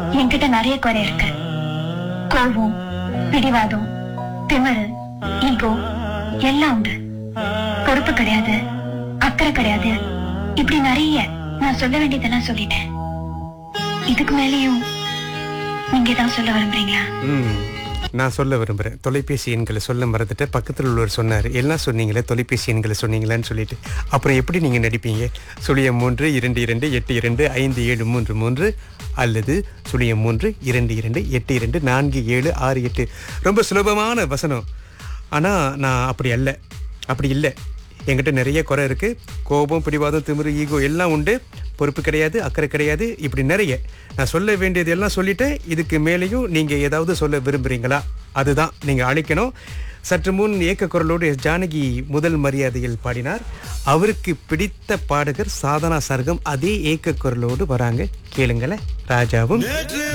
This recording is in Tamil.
என்கிட்ட நிறைய குறை இருக்கு கோபம் பிடிவாதம் திமிரு ஈகோ எல்லாம் உண்டு பொறுப்பு கிடையாது அக்கறை கிடையாது இப்படி நிறைய நான் சொல்ல வேண்டியதெல்லாம் சொல்லிட்டேன் இதுக்கு மேலேயும் நீங்க தான் சொல்ல விரும்புறீங்களா ம் நான் சொல்ல விரும்புகிறேன் தொலைபேசி எண்களை சொல்ல மறந்துட்டு பக்கத்தில் உள்ளவர் சொன்னார் எல்லாம் சொன்னீங்களே தொலைபேசி எண்களை சொன்னீங்களான்னு சொல்லிட்டு அப்புறம் எப்படி நீங்கள் நடிப்பீங்க சுழியம் மூன்று இரண்டு இரண்டு எட்டு இரண்டு ஐந்து ஏழு மூன்று மூன்று அல்லது சுழியம் மூன்று இரண்டு இரண்டு எட்டு இரண்டு நான்கு ஏழு ஆறு எட்டு ரொம்ப சுலபமான வசனம் ஆனால் நான் அப்படி அல்ல அப்படி இல்லை என்கிட்ட நிறைய குறை இருக்கு கோபம் பிடிவாதம் திமிரு ஈகோ எல்லாம் உண்டு பொறுப்பு கிடையாது அக்கறை கிடையாது இப்படி நிறைய நான் சொல்ல வேண்டியது எல்லாம் சொல்லிட்டேன் இதுக்கு மேலேயும் நீங்க ஏதாவது சொல்ல விரும்புறீங்களா அதுதான் நீங்க அழைக்கணும் சற்று முன் ஏக்க குரலோடு எஸ் ஜானகி முதல் மரியாதையில் பாடினார் அவருக்கு பிடித்த பாடகர் சாதனா சர்க்கம் அதே ஏக்க குரலோடு வராங்க கேளுங்களேன் ராஜாவும்